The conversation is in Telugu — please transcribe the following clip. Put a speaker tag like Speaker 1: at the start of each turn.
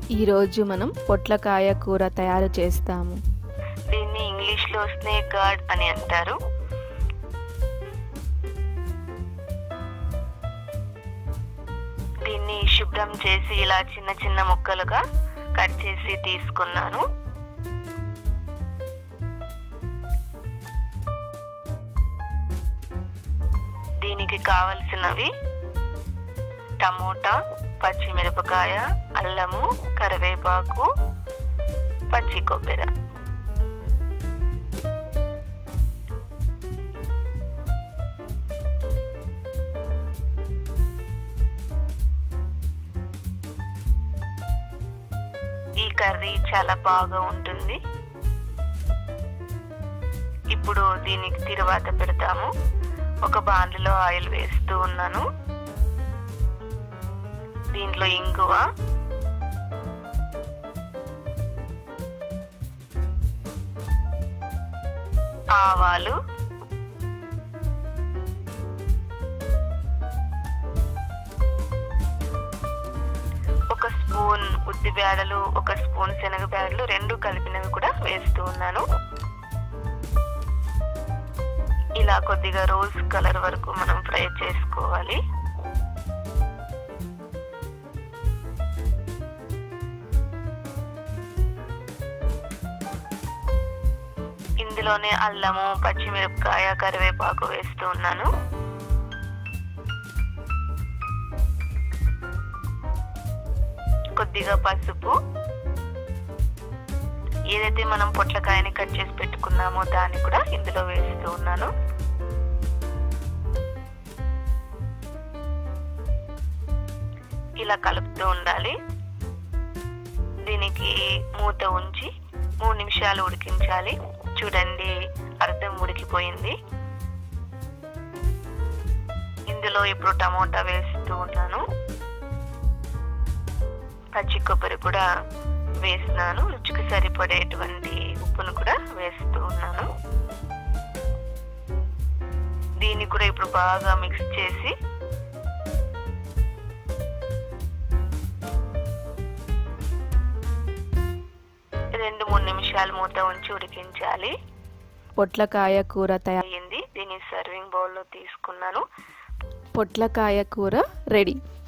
Speaker 1: ఈరోజు మనం పొట్లకాయ కూర తయారు చేస్తాము
Speaker 2: దీన్ని ఇంగ్లీష్ లో స్నేక్ గార్డ్ అని అంటారు దీన్ని శుభ్రం చేసి ఇలా చిన్న చిన్న ముక్కలుగా కట్ చేసి తీసుకున్నాను దీనికి కావలసినవి టమోటా పచ్చిమిరపకాయ అల్లము కరివేపాకు పచ్చి కొబ్బరి ఈ కర్రీ చాలా బాగా ఉంటుంది ఇప్పుడు దీనికి తిరువాత పెడతాము ఒక బాండ్లో ఆయిల్ వేస్తూ ఉన్నాను దీంట్లో ఇంగువ ఆవాలు ఒక స్పూన్ ఉద్ది బేడలు ఒక స్పూన్ శనగ బేడలు రెండు కలిపినవి కూడా వేస్తూ ఉన్నాను ఇలా కొద్దిగా రోజ్ కలర్ వరకు మనం ఫ్రై చేసుకోవాలి ఇందులోనే అల్లము పచ్చిమిరపకాయ కరివేపాకు వేస్తూ ఉన్నాను కొద్దిగా పసుపు ఏదైతే మనం పొట్లకాయని కట్ చేసి పెట్టుకున్నామో దాన్ని కూడా ఇందులో వేస్తూ ఉన్నాను ఇలా కలుపుతూ ఉండాలి దీనికి మూత ఉంచి మూడు నిమిషాలు ఉడికించాలి చూడండి అర్థం ఉడికిపోయింది ఇందులో ఇప్పుడు టమోటా వేస్తూ ఉన్నాను పచ్చి కొబ్బరి కూడా వేసినాను రుచికి సరిపడేటువంటి ఉప్పును కూడా వేస్తూ ఉన్నాను దీన్ని కూడా ఇప్పుడు బాగా మిక్స్ చేసి రెండు మూడు నిమిషాలు మూత ఉంచి ఉడికించాలి
Speaker 1: పొట్లకాయ కూర తయారు
Speaker 2: అయ్యింది దీన్ని సర్వింగ్ బౌల్లో తీసుకున్నాను
Speaker 1: పొట్లకాయ కూర రెడీ